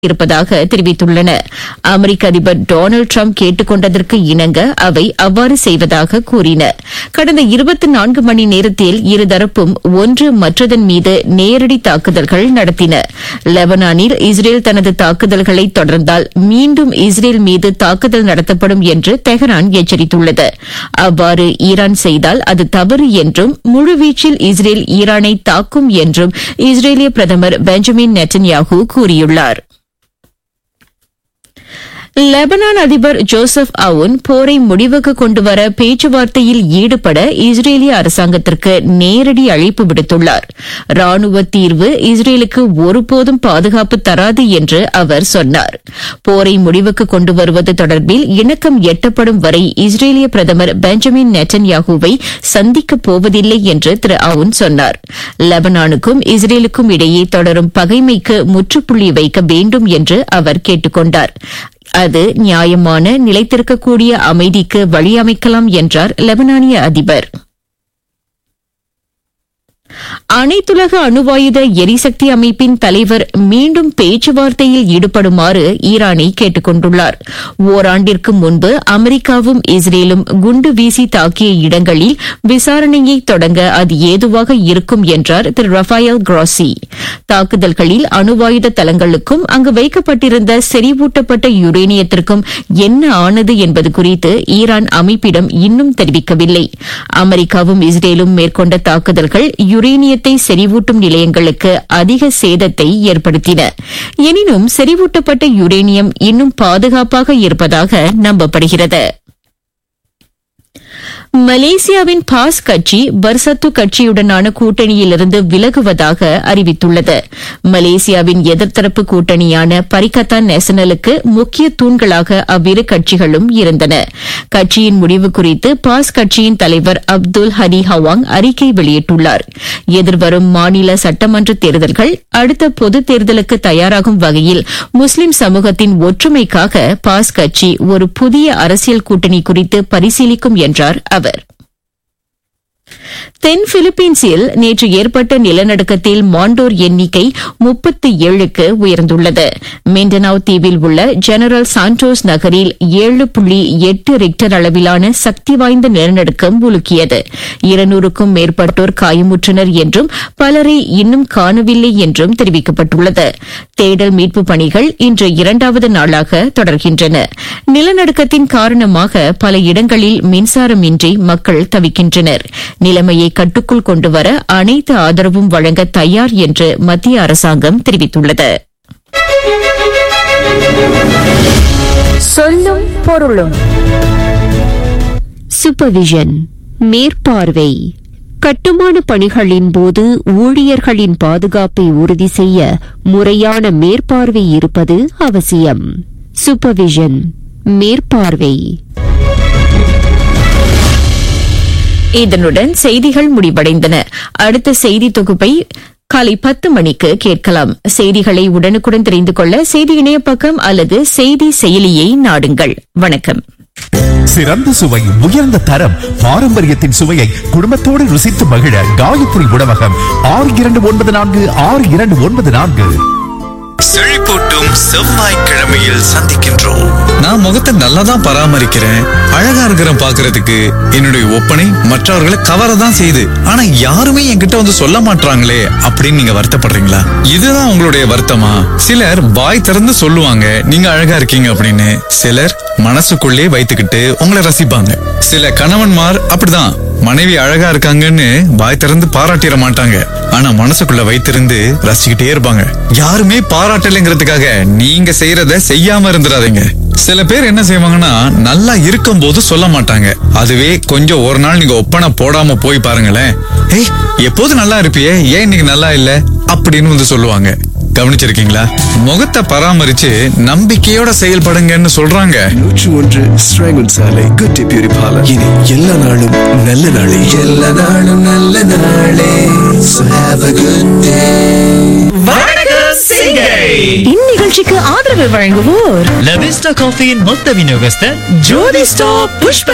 இருப்பதாக தெரிவித்துள்ளன அமெரிக்க அதிபர் டொனால்டு டிரம்ப் கேட்டுக் கொண்டதற்கு இணங்க அவை அவ்வாறு செய்வதாக கூறின கடந்த இருபத்தி நான்கு மணி நேரத்தில் இருதரப்பும் ஒன்று மற்றதன் மீது நேரடி தாக்குதல்கள் நடத்தின லெபனானில் இஸ்ரேல் தனது தாக்குதல்களை தொடர்ந்தால் மீண்டும் இஸ்ரேல் மீது தாக்குதல் நடத்தப்படும் என்று தெஹரான் எச்சரித்துள்ளது அவ்வாறு ஈரான் செய்தால் அது தவறு என்றும் முழுவீச்சில் இஸ்ரேல் ஈரானை தாக்கும் என்றும் இஸ்ரேலிய பிரதமர் பெஞ்சமின் நெட்டன்யாகு கூறியுள்ளார் லெபனான் அதிபர் ஜோசப் அவுன் போரை முடிவுக்கு கொண்டுவர பேச்சுவார்த்தையில் ஈடுபட இஸ்ரேலிய அரசாங்கத்திற்கு நேரடி அழைப்பு விடுத்துள்ளார் ராணுவ தீர்வு இஸ்ரேலுக்கு ஒருபோதும் பாதுகாப்பு தராது என்று அவர் சொன்னார் போரை முடிவுக்கு கொண்டு வருவது தொடர்பில் இணக்கம் எட்டப்படும் வரை இஸ்ரேலிய பிரதமர் பெஞ்சமின் நெட்டன்யாகுவை சந்திக்கப் போவதில்லை என்று திரு அவுன் சொன்னார் லெபனானுக்கும் இஸ்ரேலுக்கும் இடையே தொடரும் பகைமைக்கு முற்றுப்புள்ளி வைக்க வேண்டும் என்று அவர் கேட்டுக் கொண்டார் அது நியாயமான நிலைத்திருக்கக்கூடிய அமைதிக்கு வழியமைக்கலாம் என்றார் லெபனானிய அதிபர் அனைத்துலக அணுவாயுத எரிசக்தி அமைப்பின் தலைவர் மீண்டும் பேச்சுவார்த்தையில் ஈடுபடுமாறு ஈரானை கேட்டுக் கொண்டுள்ளார் ஓராண்டிற்கு முன்பு அமெரிக்காவும் இஸ்ரேலும் குண்டு வீசி தாக்கிய இடங்களில் விசாரணையை தொடங்க அது ஏதுவாக இருக்கும் என்றார் திரு ரஃபாயல் கிராசி தாக்குதல்களில் அணுவாயுத தளங்களுக்கும் அங்கு வைக்கப்பட்டிருந்த செறிவூட்டப்பட்ட யுரேனியத்திற்கும் என்ன ஆனது என்பது குறித்து ஈரான் அமைப்பிடம் இன்னும் தெரிவிக்கவில்லை அமெரிக்காவும் இஸ்ரேலும் மேற்கொண்ட தாக்குதல்கள் யுரேனியத்தை செறிவூட்டும் நிலையங்களுக்கு அதிக சேதத்தை ஏற்படுத்தின எனினும் செறிவூட்டப்பட்ட யுரேனியம் இன்னும் பாதுகாப்பாக இருப்பதாக நம்பப்படுகிறது மலேசியாவின் பாஸ் கட்சி பர்சத்து கட்சியுடனான கூட்டணியிலிருந்து விலகுவதாக அறிவித்துள்ளது மலேசியாவின் எதிர்த்தரப்பு கூட்டணியான பரிகத்தான் நேஷனலுக்கு முக்கிய தூண்களாக அவ்விரு கட்சிகளும் இருந்தன கட்சியின் முடிவு குறித்து பாஸ் கட்சியின் தலைவர் அப்துல் ஹரி ஹவாங் அறிக்கை வெளியிட்டுள்ளார் எதிர்வரும் மாநில சட்டமன்ற தேர்தல்கள் அடுத்த பொதுத் தேர்தலுக்கு தயாராகும் வகையில் முஸ்லிம் சமூகத்தின் ஒற்றுமைக்காக பாஸ் கட்சி ஒரு புதிய அரசியல் கூட்டணி குறித்து பரிசீலிக்கும் என்றார் அவர் தென் பிலிப்பீன்ஸில் நேற்று ஏற்பட்ட நிலநடுக்கத்தில் மாண்டோர் எண்ணிக்கை முப்பத்தி ஏழுக்கு உயர்ந்துள்ளது மிண்டனாவ் தீவில் உள்ள ஜெனரல் சாண்டோஸ் நகரில் ஏழு புள்ளி எட்டு ரிக்டர் அளவிலான சக்தி வாய்ந்த நிலநடுக்கம் உலுக்கியது இருநூறுக்கும் மேற்பட்டோர் காயமுற்றனர் என்றும் பலரை இன்னும் காணவில்லை என்றும் தெரிவிக்கப்பட்டுள்ளது தேடல் மீட்புப் பணிகள் இன்று இரண்டாவது நாளாக தொடர்கின்றன நிலநடுக்கத்தின் காரணமாக பல இடங்களில் மின்சாரமின்றி மக்கள் தவிக்கின்றனர் நிலைமையை கட்டுக்குள் கொண்டுவர அனைத்து ஆதரவும் வழங்க தயார் என்று மத்திய அரசாங்கம் தெரிவித்துள்ளது சொல்லும் பொருளும் சூப்பர்விஷன் மேற்பார்வை கட்டுமான பணிகளின் போது ஊழியர்களின் பாதுகாப்பை உறுதி செய்ய முறையான மேற்பார்வை இருப்பது அவசியம் சூப்பர்விஷன் மேற்பார்வை இதனுடன் செய்திகள் முடிவடைந்தன அடுத்த செய்தி தொகுப்பை காலை பத்து மணிக்கு கேட்கலாம் செய்திகளை உடனுக்குடன் தெரிந்து கொள்ள செய்தி இணைய பக்கம் அல்லது செய்தி செயலியை நாடுங்கள் வணக்கம் சிறந்த சுவை உயர்ந்த தரம் பாரம்பரியத்தின் சுவையை குடும்பத்தோடு ருசித்து மகிழ காயத்ரி உணவகம் ஆறு இரண்டு ஒன்பது நான்கு ஆறு இரண்டு ஒன்பது நான்கு செழிப்பூட்டும் செவ்வாய்க்கிழமையில் சந்திக்கின்றோம் நான் முகத்தை நல்லா தான் பராமரிக்கிறேன் அழகா இருக்கிறேன் பாக்குறதுக்கு என்னுடைய ஒப்பனை மற்றவர்களை கவர தான் செய்யுது ஆனா யாருமே என்கிட்ட வந்து சொல்ல மாட்டாங்களே அப்படின்னு நீங்க வருத்தப்படுறீங்களா இதுதான் உங்களுடைய வருத்தமா சிலர் வாய் திறந்து சொல்லுவாங்க நீங்க அழகா இருக்கீங்க அப்படின்னு சிலர் மனசுக்குள்ளே வைத்துக்கிட்டு உங்களை ரசிப்பாங்க சில கணவன்மார் அப்படிதான் மனைவி அழகா இருக்காங்கன்னு வாய் திறந்து பாராட்டிட மாட்டாங்க ஆனா மனசுக்குள்ள வைத்திருந்து ரசிச்சுக்கிட்டே இருப்பாங்க யாருமே பாராட்டலைங்கிறதுக்காக நீங்க செய்யறத செய்யாம இருந்துடாதீங்க சில பேர் என்ன செய்வாங்கன்னா நல்லா இருக்கும் போது சொல்ல மாட்டாங்க அதுவே கொஞ்சம் ஒரு நாள் நீங்க ஒப்பனை போடாம போய் பாருங்களேன் ஏய் எப்போது நல்லா இருப்பியே ஏன் இன்னைக்கு நல்லா இல்ல அப்படின்னு வந்து சொல்லுவாங்க கவனிச்சிருக்கீங்களா முகத்தை பராமரிச்சு நம்பிக்கையோட செயல்படுங்கன்னு சொல்றாங்க நூற்று ஒன்று ஸ்ராங்கன் சாலை குட்டி பியூரி பார்லர் இனி எல்லா நாளும் நல்ல நாளே எல்லா நாளும் நல்ல நாளே So have a good இந்நிகழ்ச்சிக்கு ஆதரவு வழங்குவோர் லவிஸ்டா காஃபியின் மொத்த விநியோகஸ்தர் ஜோதி ஸ்டாப் புஷ்ப